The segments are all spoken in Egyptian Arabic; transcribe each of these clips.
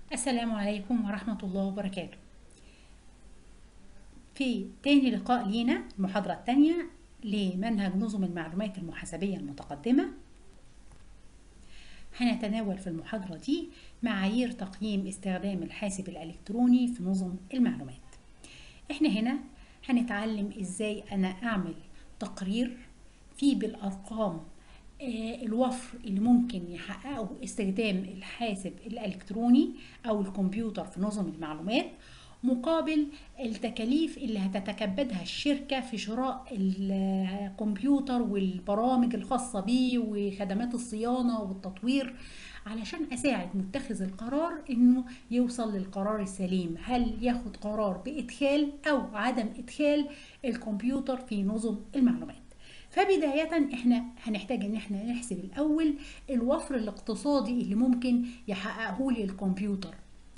السلام عليكم ورحمة الله وبركاته في تاني لقاء لينا المحاضرة التانية لمنهج نظم المعلومات المحاسبية المتقدمة هنتناول في المحاضرة دي معايير تقييم استخدام الحاسب الإلكتروني في نظم المعلومات احنا هنا هنتعلم ازاي انا اعمل تقرير فيه بالارقام الوفر اللي ممكن يحققه استخدام الحاسب الإلكتروني أو الكمبيوتر في نظم المعلومات مقابل التكاليف اللي هتتكبدها الشركة في شراء الكمبيوتر والبرامج الخاصة بيه وخدمات الصيانة والتطوير علشان أساعد متخذ القرار إنه يوصل للقرار السليم هل ياخد قرار بإدخال أو عدم إدخال الكمبيوتر في نظم المعلومات فبداية احنا هنحتاج ان احنا نحسب الاول الوفر الاقتصادي اللي ممكن يحققه لي الكمبيوتر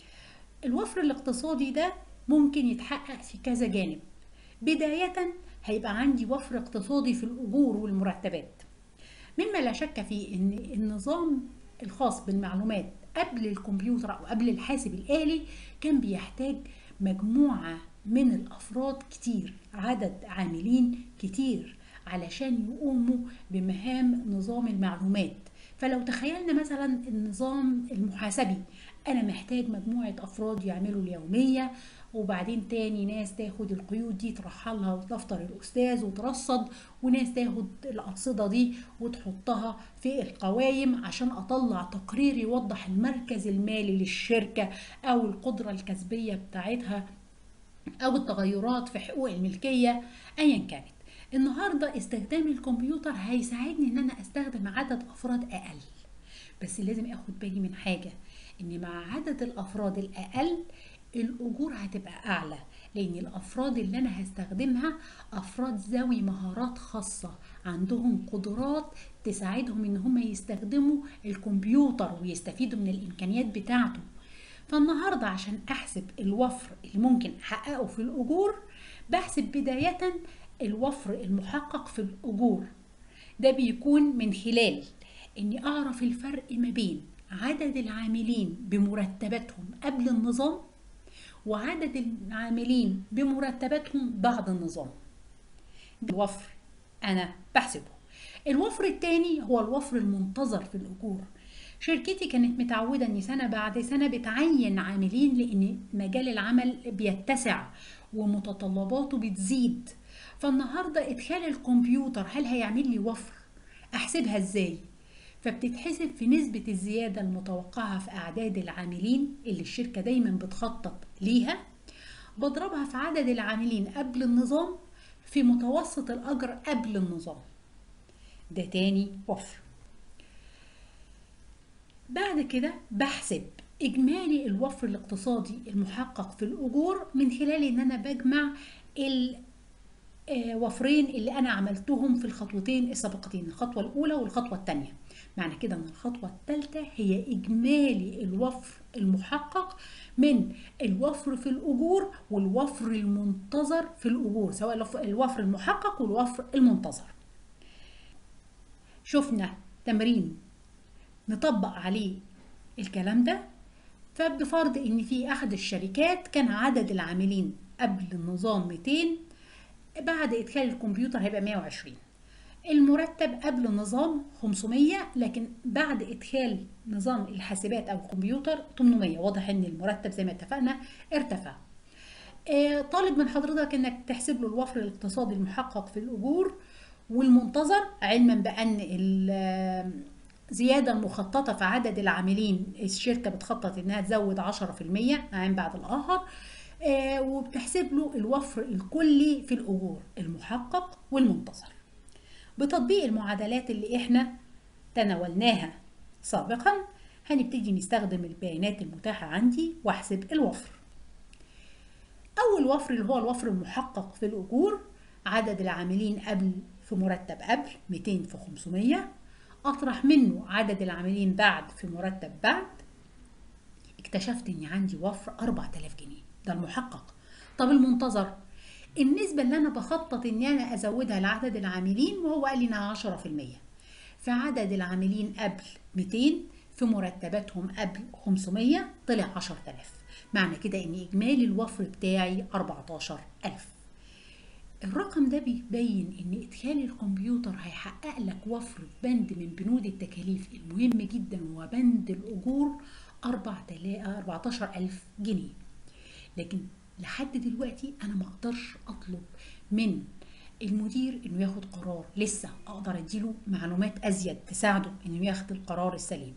الوفر الاقتصادي ده ممكن يتحقق في كذا جانب بداية هيبقى عندي وفر اقتصادي في الأجور والمرتبات مما لا شك فيه ان النظام الخاص بالمعلومات قبل الكمبيوتر او قبل الحاسب الآلي كان بيحتاج مجموعة من الأفراد كتير عدد عاملين كتير علشان يقوموا بمهام نظام المعلومات فلو تخيلنا مثلا النظام المحاسبي انا محتاج مجموعة افراد يعملوا اليومية وبعدين تاني ناس تاخد القيود دي ترحلها ودفتر الاستاذ وترصد وناس تاخد الارصدة دي وتحطها في القوائم عشان اطلع تقرير يوضح المركز المالي للشركة او القدرة الكسبية بتاعتها او التغيرات في حقوق الملكية ايا كانت النهارده استخدام الكمبيوتر هيساعدني ان انا استخدم عدد افراد اقل بس لازم اخد بالي من حاجه ان مع عدد الافراد الاقل الاجور هتبقى اعلى لان الافراد اللي انا هستخدمها افراد ذوي مهارات خاصه عندهم قدرات تساعدهم ان هم يستخدموا الكمبيوتر ويستفيدوا من الامكانيات بتاعته فالنهارده عشان احسب الوفر اللي ممكن احققه في الاجور بحسب بدايه الوفر المحقق في الأجور ده بيكون من خلال إني أعرف الفرق ما بين عدد العاملين بمرتباتهم قبل النظام وعدد العاملين بمرتباتهم بعد النظام الوفر أنا بحسبه الوفر الثاني هو الوفر المنتظر في الأجور شركتي كانت متعودة إن سنة بعد سنة بتعين عاملين لأن مجال العمل بيتسع ومتطلباته بتزيد فالنهارده ادخال الكمبيوتر هل هيعمل لي وفر احسبها ازاي فبتتحسب في نسبة الزيادة المتوقعة في أعداد العاملين اللي الشركة دايما بتخطط ليها بضربها في عدد العاملين قبل النظام في متوسط الأجر قبل النظام ده تاني وفر بعد كده بحسب إجمالي الوفر الاقتصادي المحقق في الأجور من خلال إن أنا بجمع وفرين اللي انا عملتهم في الخطوتين السابقتين الخطوه الاولى والخطوه الثانيه معنى كده ان الخطوه الثالثه هي اجمالي الوفر المحقق من الوفر في الاجور والوفر المنتظر في الاجور سواء الوفر المحقق والوفر المنتظر شفنا تمرين نطبق عليه الكلام ده فبفرض ان في احد الشركات كان عدد العاملين قبل النظام 200 بعد ادخال الكمبيوتر هيبقى 120 المرتب قبل النظام 500 لكن بعد ادخال نظام الحاسبات او الكمبيوتر 800 واضح ان المرتب زي ما اتفقنا ارتفع طالب من حضرتك انك تحسب له الوفر الاقتصادي المحقق في الاجور والمنتظر علما بان الزيادة المخططة في عدد العاملين الشركة بتخطط انها تزود 10% عام بعد الاخر آه وبتحسب له الوفر الكلي في الأجور المحقق والمنتظر بتطبيق المعادلات اللي احنا تناولناها سابقا هنبتدي نستخدم البيانات المتاحة عندي واحسب الوفر أول وفر اللي هو الوفر المحقق في الأجور عدد العاملين قبل في مرتب قبل 200 في 500 أطرح منه عدد العاملين بعد في مرتب بعد اكتشفت إن عندي وفر 4000 جنيه ده المحقق طب المنتظر النسبة اللي أنا بخطط إن أنا أزودها لعدد العاملين وهو قال لي إنها 10% فعدد العاملين قبل 200 في مرتباتهم قبل 500 طلع 10000 معنى كده ان اجمالي الوفر بتاعي 14000 الرقم ده بيبين ان ادخال الكمبيوتر هيحقق لك وفر في بند من بنود التكاليف المهم جدا هو بند الاجور 14000 جنيه لكن لحد دلوقتي انا ما اقدرش اطلب من المدير انه ياخد قرار لسه اقدر اديله معلومات ازيد تساعده انه ياخد القرار السليم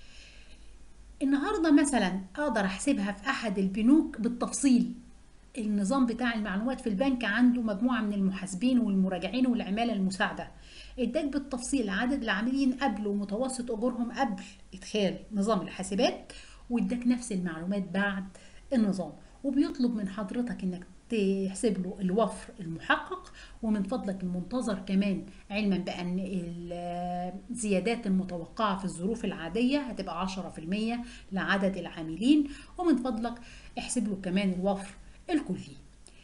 النهارده مثلا اقدر احسبها في احد البنوك بالتفصيل النظام بتاع المعلومات في البنك عنده مجموعه من المحاسبين والمراجعين والعماله المساعده اداك بالتفصيل عدد العاملين قبل ومتوسط اجورهم قبل ادخال نظام الحاسبات واداك نفس المعلومات بعد النظام وبيطلب من حضرتك انك تحسب له الوفر المحقق ومن فضلك المنتظر كمان علما بان الزيادات المتوقعه في الظروف العاديه هتبقى 10% لعدد العاملين ومن فضلك احسب له كمان الوفر الكلي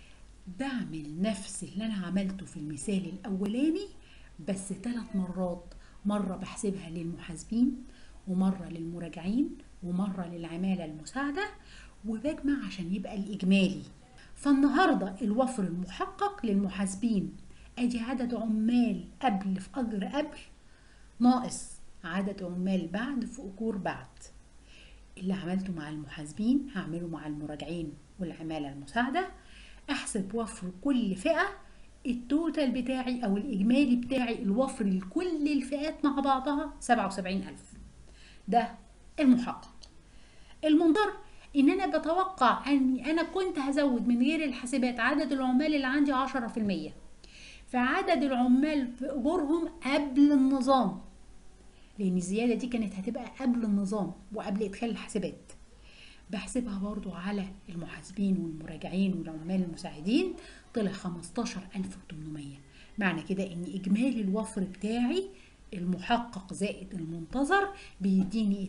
بعمل نفس اللي انا عملته في المثال الاولاني بس ثلاث مرات مره بحسبها للمحاسبين ومره للمراجعين ومره للعماله المساعده وبجمع عشان يبقى الاجمالي فالنهارده الوفر المحقق للمحاسبين ادي عدد عمال قبل في اجر قبل ناقص عدد عمال بعد في اجور بعد اللي عملته مع المحاسبين هعمله مع المراجعين والعمالة المساعدة احسب وفر كل فئة التوتال بتاعي او الاجمالي بتاعي الوفر لكل الفئات مع بعضها 77000 ده المحقق المنظر ان انا بتوقع اني انا كنت هزود من غير الحاسبات عدد العمال اللي عندي 10% فعدد العمال في اجورهم قبل النظام لان الزياده دي كانت هتبقى قبل النظام وقبل ادخال الحاسبات بحسبها برضو على المحاسبين والمراجعين والعمال المساعدين طلع 15800 معنى كده ان اجمالي الوفر بتاعي المحقق زائد المنتظر بيديني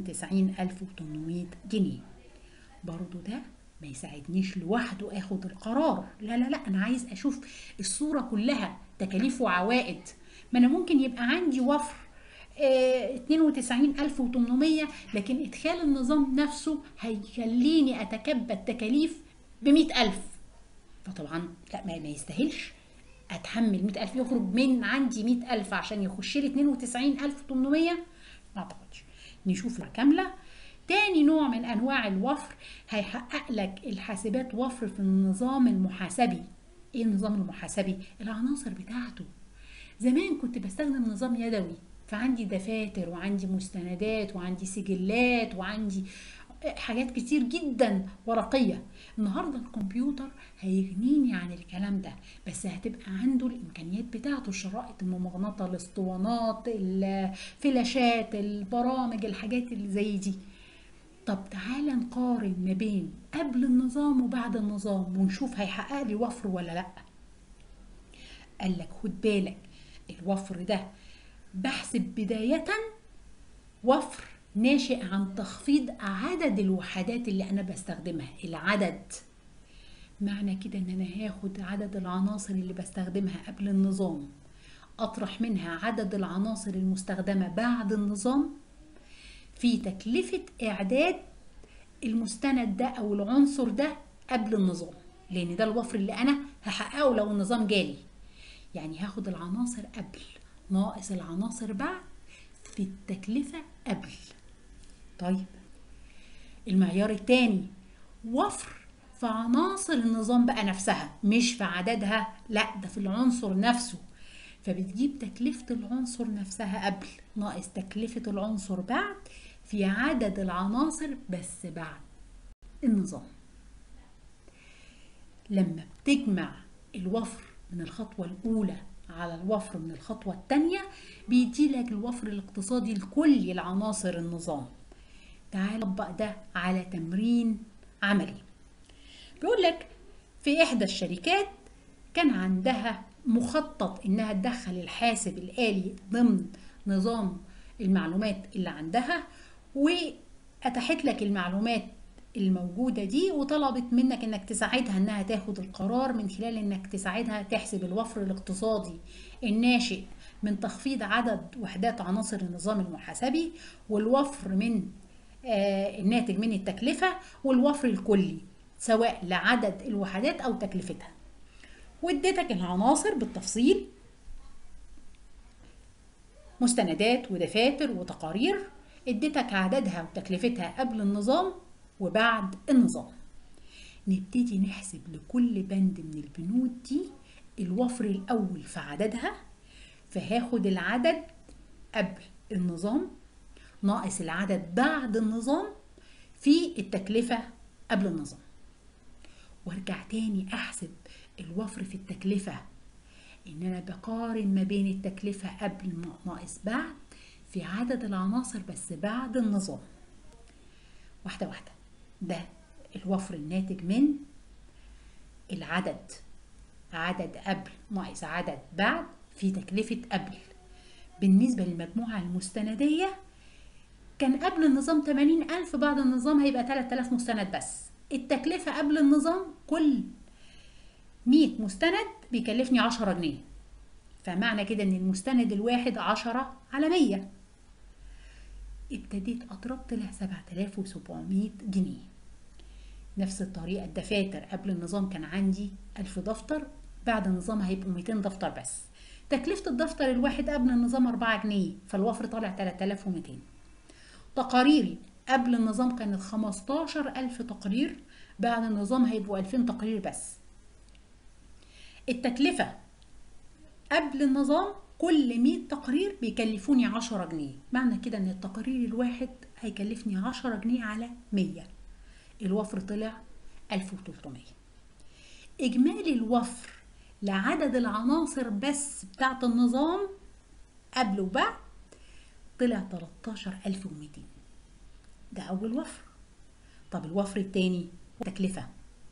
92800 جنيه برضو ده ما يساعدنيش لوحده اخد القرار لا لا لا انا عايز اشوف الصورة كلها تكاليف وعوائد ما انا ممكن يبقى عندي وفر اه 92800 لكن ادخال النظام نفسه هيخليني اتكبد تكاليف ب 100000 فطبعا لا ما, ما يستاهلش اتحمل 100000 يخرج من عندي 100000 عشان يخش لي 92800 ما اعتقدش نشوف كامله تاني نوع من انواع الوفر هيحقق لك الحاسبات وفر في النظام المحاسبي ايه النظام المحاسبي العناصر بتاعته زمان كنت بستخدم نظام يدوي فعندي دفاتر وعندي مستندات وعندي سجلات وعندي حاجات كتير جدا ورقية النهاردة الكمبيوتر هيغنيني عن الكلام ده بس هتبقى عنده الإمكانيات بتاعته الشرائط الممغنطة الاسطوانات الفلاشات البرامج الحاجات اللي زي دي طب تعالى نقارن ما بين قبل النظام وبعد النظام ونشوف هيحقق لي وفر ولا لا قال لك خد بالك الوفر ده بحسب بداية وفر ناشئ عن تخفيض عدد الوحدات اللي انا بستخدمها العدد معنى كده ان انا هاخد عدد العناصر اللي بستخدمها قبل النظام اطرح منها عدد العناصر المستخدمة بعد النظام في تكلفة اعداد المستند ده او العنصر ده قبل النظام لان ده الوفر اللي انا هحققه لو النظام جالي يعني هاخد العناصر قبل ناقص العناصر بعد في التكلفة قبل طيب المعيار التاني وفر في عناصر النظام بقى نفسها مش في عددها لا ده في العنصر نفسه فبتجيب تكلفة العنصر نفسها قبل ناقص تكلفة العنصر بعد في عدد العناصر بس بعد النظام لما بتجمع الوفر من الخطوة الأولى على الوفر من الخطوة التانية بيدي لك الوفر الاقتصادي لكل العناصر النظام تعال نطبق ده على تمرين عملي بيقول لك في إحدى الشركات كان عندها مخطط إنها تدخل الحاسب الآلي ضمن نظام المعلومات اللي عندها وأتاحت لك المعلومات الموجودة دي وطلبت منك انك تساعدها انها تاخد القرار من خلال انك تساعدها تحسب الوفر الاقتصادي الناشئ من تخفيض عدد وحدات عناصر النظام المحاسبي والوفر من آه، الناتج من التكلفة والوفر الكلي سواء لعدد الوحدات أو تكلفتها واديتك العناصر بالتفصيل مستندات ودفاتر وتقارير اديتك عددها وتكلفتها قبل النظام وبعد النظام نبتدي نحسب لكل بند من البنود دي الوفر الأول في عددها فهاخد العدد قبل النظام ناقص العدد بعد النظام في التكلفة قبل النظام وارجع تاني احسب الوفر في التكلفة ان انا بقارن ما بين التكلفة قبل ناقص بعد في عدد العناصر بس بعد النظام واحدة واحدة ده الوفر الناتج من العدد عدد قبل ناقص عدد بعد في تكلفة قبل بالنسبة للمجموعة المستندية كان قبل النظام 80 ألف بعد النظام هيبقى 3000 مستند بس التكلفة قبل النظام كل 100 مستند بيكلفني 10 جنيه فمعنى كده ان المستند الواحد 10 على 100 ابتديت اضرب طلع 7700 جنيه نفس الطريقة الدفاتر قبل النظام كان عندي 1000 دفتر بعد النظام هيبقوا 200 دفتر بس تكلفة الدفتر الواحد قبل النظام 4 جنيه فالوفر طالع 3200 تقاريري قبل النظام كانت 15000 تقرير بعد النظام هيبقوا 2000 تقرير بس التكلفة قبل النظام كل 100 تقرير بيكلفوني 10 جنيه معنى كده ان التقرير الواحد هيكلفني 10 جنيه على 100 الوفر طلع 1300 اجمالي الوفر لعدد العناصر بس بتاعت النظام قبل وبعد طلع 13200 ده أول وفر طب الوفر التاني تكلفة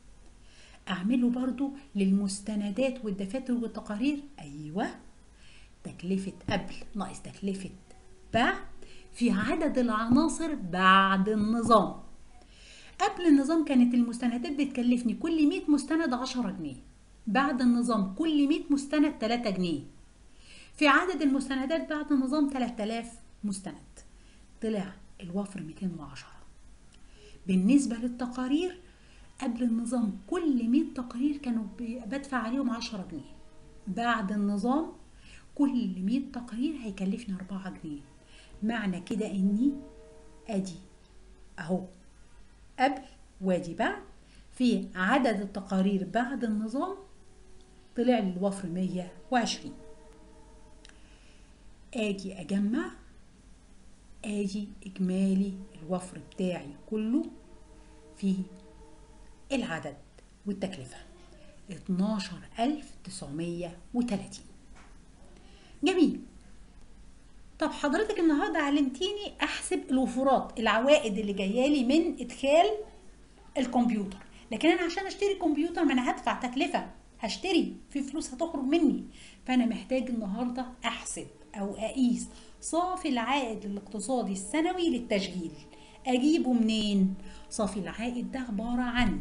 أعمله برضو للمستندات والدفاتر والتقارير أيوة تكلفة قبل ناقص تكلفة بعد في عدد العناصر بعد النظام قبل النظام كانت المستندات بتكلفني كل 100 مستند 10 جنيه بعد النظام كل 100 مستند 3 جنيه في عدد المستندات بعد النظام 3000 مستند طلع الوفر 210 بالنسبة للتقارير قبل النظام كل 100 تقرير كانوا بدفع عليهم 10 جنيه بعد النظام كل 100 تقرير هيكلفني 4 جنيه معنى كده اني ادي اهو قبل وادي بعد في عدد التقارير بعد النظام طلع لي الوفر 120 اجي اجمع ادي اجمالي الوفر بتاعي كله في العدد والتكلفة 12930 جميل طب حضرتك النهارده علمتيني احسب الوفرات العوائد اللي جايالي من ادخال الكمبيوتر لكن انا عشان اشتري كمبيوتر ما انا هدفع تكلفه هشتري في فلوس هتخرج مني فانا محتاج النهارده احسب او اقيس صافي العائد الاقتصادي السنوي للتشغيل اجيبه منين صافي العائد ده عباره عن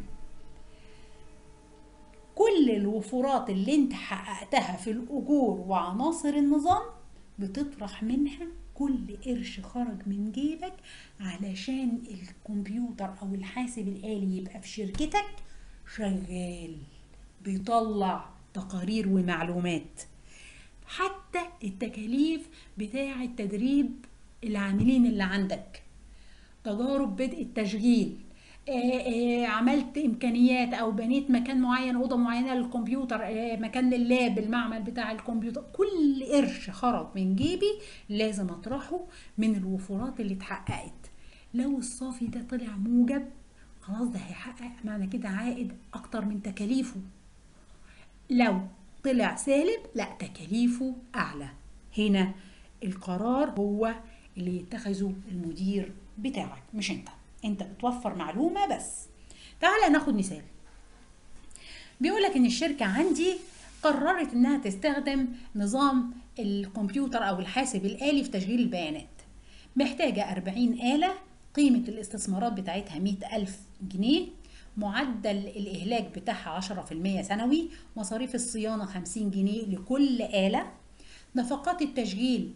كل الوفرات اللي انت حققتها في الاجور وعناصر النظام بتطرح منها كل قرش خرج من جيبك علشان الكمبيوتر او الحاسب الآلي يبقى في شركتك شغال بيطلع تقارير ومعلومات حتى التكاليف بتاع التدريب العاملين اللي عندك تجارب بدء التشغيل آه، آه، عملت امكانيات او بنيت مكان معين اوضه معينه للكمبيوتر آه، مكان لللاب المعمل بتاع الكمبيوتر كل قرش خرج من جيبي لازم اطرحه من الوفرات اللي اتحققت لو الصافي ده طلع موجب خلاص ده هيحقق معنى كده عائد اكتر من تكاليفه لو طلع سالب لا تكاليفه اعلى هنا القرار هو اللي يتخذه المدير بتاعك مش انت انت بتوفر معلومه بس تعالى ناخد مثال بيقولك ان الشركه عندي قررت انها تستخدم نظام الكمبيوتر او الحاسب الالي في تشغيل البيانات محتاجه 40 اله قيمه الاستثمارات بتاعتها 100 الف جنيه معدل الإهلاك بتاعها 10% سنوي مصاريف الصيانة 50 جنيه لكل آلة نفقات التشغيل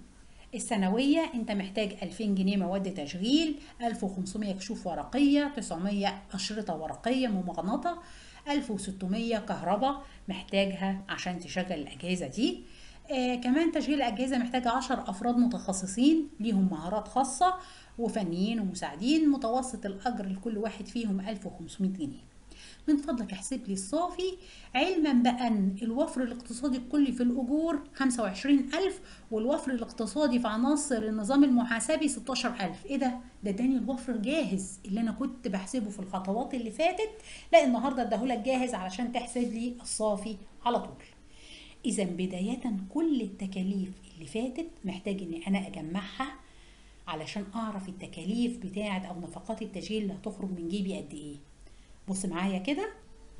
السنوية انت محتاج 2000 جنيه مواد تشغيل 1500 كشوف ورقية 900 أشرطة ورقية ممغنطة 1600 كهرباء محتاجها عشان تشغل الأجهزة دي آه كمان تشغيل الأجهزة محتاج 10 أفراد متخصصين ليهم مهارات خاصة وفنيين ومساعدين متوسط الأجر لكل واحد فيهم 1500 جنيه من فضلك احسب لي الصافي علما بأن الوفر الاقتصادي الكلي في الأجور 25000 والوفر الاقتصادي في عناصر النظام المحاسبي 16000 ايه ده؟ ده اداني الوفر جاهز اللي انا كنت بحسبه في الخطوات اللي فاتت لا النهارده اداهولك جاهز علشان تحسب لي الصافي على طول اذا بداية كل التكاليف اللي فاتت محتاج ان انا اجمعها علشان اعرف التكاليف بتاعت او نفقات التشغيل اللي هتخرج من جيبي قد ايه بص معايا كده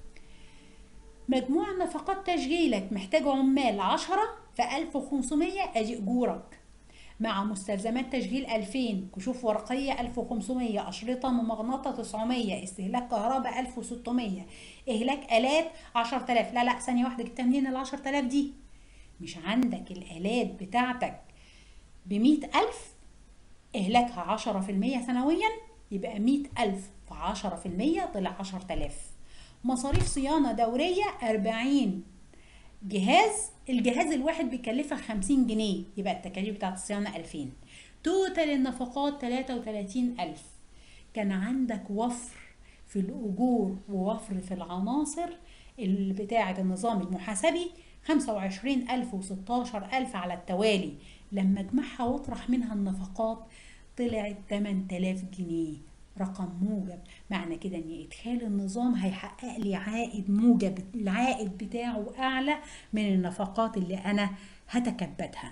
مجموع نفقات تشغيلك محتاج عمال عشرة في ألف وخمسمية أدي أجورك مع مستلزمات تشغيل ألفين كشوف ورقية ألف وخمسمية أشرطة ممغنطة تسعمية استهلاك كهرباء ألف وستمية إهلاك آلات عشر تلاف لا لا ثانية واحدة جبتها منين العشر تلاف دي مش عندك الآلات بتاعتك بمية ألف إهلاكها عشرة في المية سنويا يبقى مية ألف في عشرة في المية طلع عشر تلاف مصاريف صيانة دورية أربعين جهاز الجهاز الواحد بيكلفك خمسين جنيه يبقى التكاليف بتاعت الصيانة ألفين توتال النفقات تلاتة وتلاتين ألف كان عندك وفر في الأجور ووفر في العناصر اللي بتاعة النظام المحاسبي خمسة وعشرين ألف وستاشر ألف على التوالي لما اجمعها واطرح منها النفقات طلعت 8000 جنيه رقم موجب معنى كده ان ادخال النظام هيحقق لي عائد موجب العائد بتاعه اعلى من النفقات اللي انا هتكبدها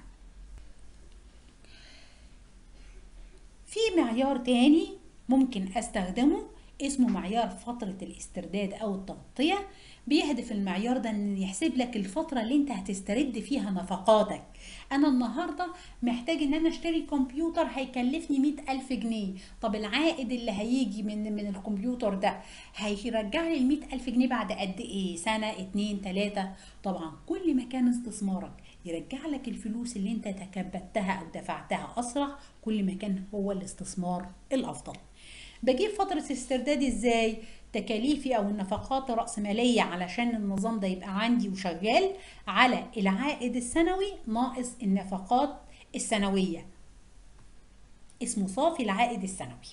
في معيار تاني ممكن استخدمه اسمه معيار فترة الاسترداد او التغطية بيهدف المعيار ده ان يحسب لك الفترة اللي انت هتسترد فيها نفقاتك انا النهاردة محتاج ان انا اشتري كمبيوتر هيكلفني مئة الف جنيه طب العائد اللي هيجي من من الكمبيوتر ده هيرجع لي المئة الف جنيه بعد قد ايه سنة اتنين تلاتة طبعا كل ما كان استثمارك يرجع لك الفلوس اللي انت تكبدتها او دفعتها اسرع كل ما كان هو الاستثمار الافضل بجيب فترة استرداد ازاي تكاليفي او النفقات الرأسمالية علشان النظام ده يبقى عندي وشغال على العائد السنوي ناقص النفقات السنوية اسمه صافي العائد السنوي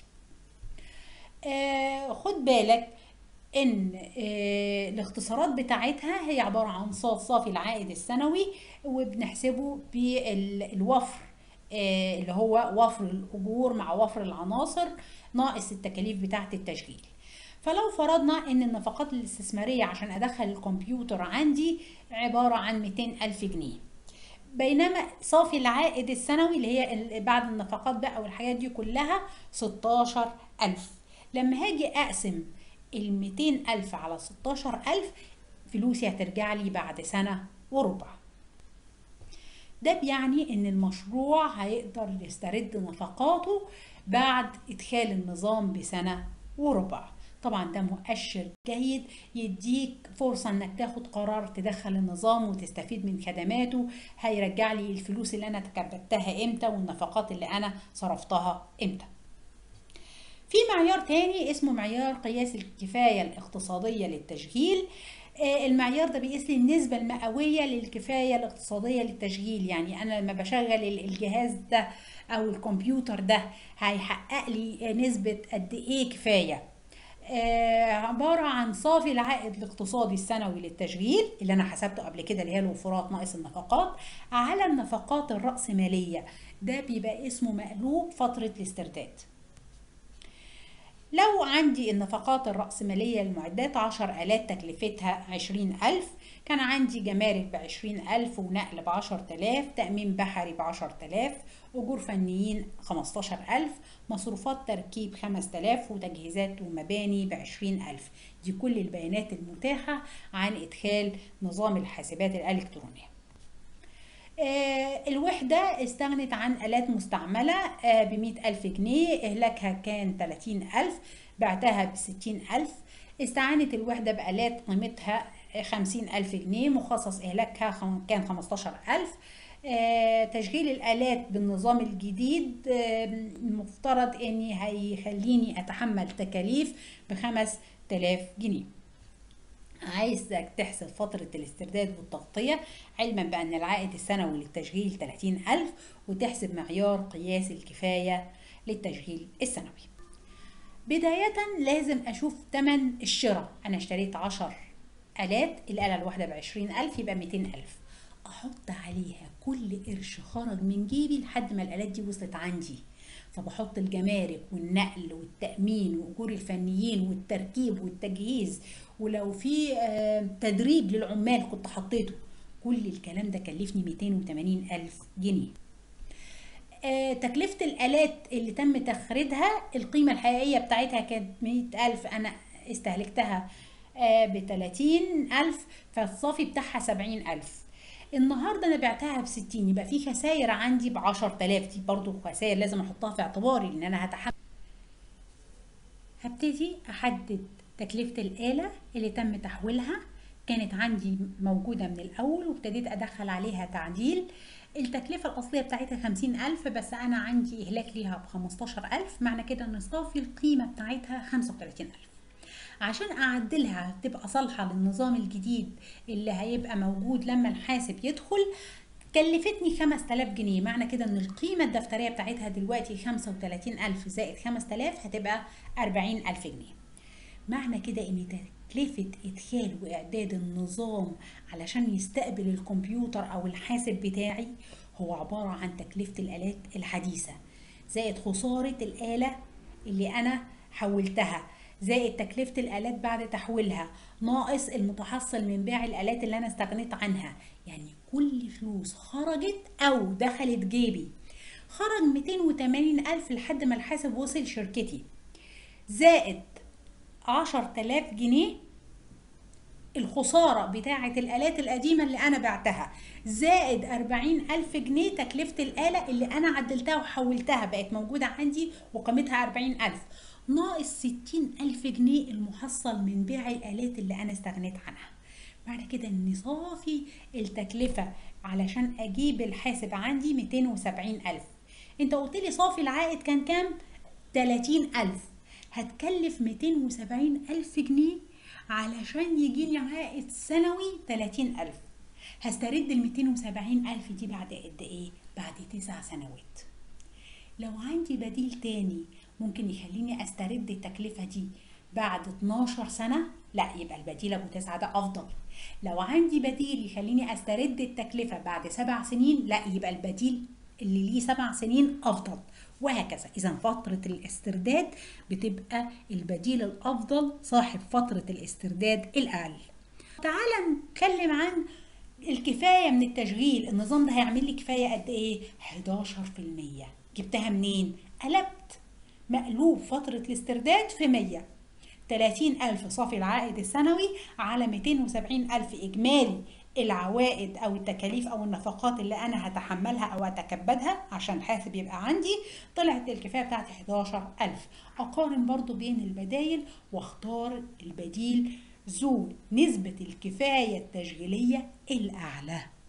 آه خد بالك ان آه الاختصارات بتاعتها هي عبارة عن صاد صافي العائد السنوي وبنحسبه بالوفر آه اللي هو وفر الاجور مع وفر العناصر ناقص التكاليف بتاعه التشغيل فلو فرضنا ان النفقات الاستثمارية عشان ادخل الكمبيوتر عندي عبارة عن 200 الف جنيه بينما صافي العائد السنوي اللي هي بعد النفقات بقى والحاجات دي كلها 16 ألف لما هاجي أقسم ال 200 ألف على 16 ألف فلوسي هترجع لي بعد سنة وربع ده بيعني ان المشروع هيقدر يسترد نفقاته بعد ادخال النظام بسنة وربع طبعا ده مؤشر جيد يديك فرصة انك تاخد قرار تدخل النظام وتستفيد من خدماته هيرجع لي الفلوس اللي انا تكبدتها امتى والنفقات اللي انا صرفتها امتى في معيار تاني اسمه معيار قياس الكفاية الاقتصادية للتشغيل المعيار ده بيقيس لي النسبة المئوية للكفاية الاقتصادية للتشغيل يعني أنا لما بشغل الجهاز ده أو الكمبيوتر ده هيحقق لي نسبة قد إيه كفاية آه عبارة عن صافي العائد الاقتصادي السنوي للتشغيل اللي أنا حسبته قبل كده اللي هي الوفرات ناقص النفقات على النفقات الرأسمالية ده بيبقى اسمه مقلوب فترة الاسترداد لو عندي النفقات الرأسمالية للمعدات عشر آلات تكلفتها عشرين ألف كان عندي جمارك بعشرين ألف ونقل بعشر تلاف تأمين بحري بعشر تلاف أجور فنيين خمستاشر ألف مصروفات تركيب خمس تلاف وتجهيزات ومباني بعشرين ألف دي كل البيانات المتاحة عن إدخال نظام الحاسبات الإلكترونية آه الوحدة استغنت عن آلات مستعملة آه بمئة ألف جنيه إهلاكها كان تلاتين ألف بعتها بستين ألف استعانت الوحدة بآلات قيمتها خمسين ألف جنيه مخصص إهلاكها كان خمستاشر ألف آه، تشغيل الآلات بالنظام الجديد آه، المفترض اني هيخليني اتحمل تكاليف بخمس تلاف جنيه عايزك تحسب فترة الاسترداد والتغطية علما بأن العائد السنوي للتشغيل 30 ألف وتحسب معيار قياس الكفاية للتشغيل السنوي بداية لازم أشوف تمن الشراء أنا اشتريت عشر آلات الآلة الواحدة بعشرين ألف يبقى ميتين ألف أحط عليها كل قرش خرج من جيبي لحد ما الآلات دي وصلت عندي فبحط الجمارك والنقل والتأمين وأجور الفنيين والتركيب والتجهيز ولو في آه، تدريب للعمال كنت حطيته كل الكلام ده كلفني 280 ألف جنيه آه، تكلفة الآلات اللي تم تخريجها القيمة الحقيقية بتاعتها كانت 100 ألف أنا استهلكتها ب 30 ألف فالصافي بتاعها 70 ألف النهارده انا بعتها ب 60 يبقى في خسائر عندي ب 10000 دي برضو خسائر لازم احطها في اعتباري لان انا هتحمل هبتدي احدد تكلفة الآلة اللي تم تحويلها كانت عندي موجودة من الأول وابتديت أدخل عليها تعديل التكلفة الأصلية بتاعتها خمسين ألف بس أنا عندي إهلاك ليها بخمستاشر ألف معنى كده إن صافي القيمة بتاعتها خمسة وتلاتين ألف عشان أعدلها تبقى صالحة للنظام الجديد اللي هيبقى موجود لما الحاسب يدخل كلفتني 5000 جنيه معنى كده ان القيمة الدفترية بتاعتها دلوقتي 35000 زائد 5000 هتبقى 40000 جنيه معنى كده ان تكلفة ادخال واعداد النظام علشان يستقبل الكمبيوتر او الحاسب بتاعي هو عبارة عن تكلفة الالات الحديثة زائد خسارة الآلة اللي انا حولتها زائد تكلفة الآلات بعد تحويلها ناقص المتحصل من بيع الآلات اللي أنا استغنيت عنها يعني كل فلوس خرجت أو دخلت جيبي خرج 280 ألف لحد ما الحاسب وصل شركتي زائد 10000 جنيه الخسارة بتاعة الآلات القديمة اللي أنا بعتها زائد أربعين ألف جنيه تكلفة الآلة اللي أنا عدلتها وحولتها بقت موجودة عندي وقيمتها أربعين ألف ناقص ستين ألف جنيه المحصل من بيع الآلات اللي أنا استغنيت عنها معنى كده ان صافي التكلفة علشان اجيب الحاسب عندي 270 ألف انت قلت لي صافي العائد كان كام 30 ألف هتكلف 270 ألف جنيه علشان يجيلي عائد سنوي 30 ألف هسترد ال 270 ألف دي بعد قد إيه؟ بعد تسع سنوات لو عندي بديل تاني ممكن يخليني استرد التكلفة دي بعد 12 سنة لا يبقى البديل ابو تسعة ده افضل لو عندي بديل يخليني استرد التكلفة بعد سبع سنين لا يبقى البديل اللي ليه سبع سنين افضل وهكذا اذا فترة الاسترداد بتبقى البديل الافضل صاحب فترة الاسترداد الاقل تعال نتكلم عن الكفاية من التشغيل النظام ده هيعمل لي كفاية قد ايه 11% جبتها منين قلبت مقلوب فترة الاسترداد في 100 30 ألف صافي العائد السنوي على 270 ألف إجمالي العوائد أو التكاليف أو النفقات اللي أنا هتحملها أو أتكبدها عشان حاسب يبقى عندي طلعت الكفاية بتاعتي 11 ألف أقارن برضو بين البدايل واختار البديل ذو نسبة الكفاية التشغيلية الأعلى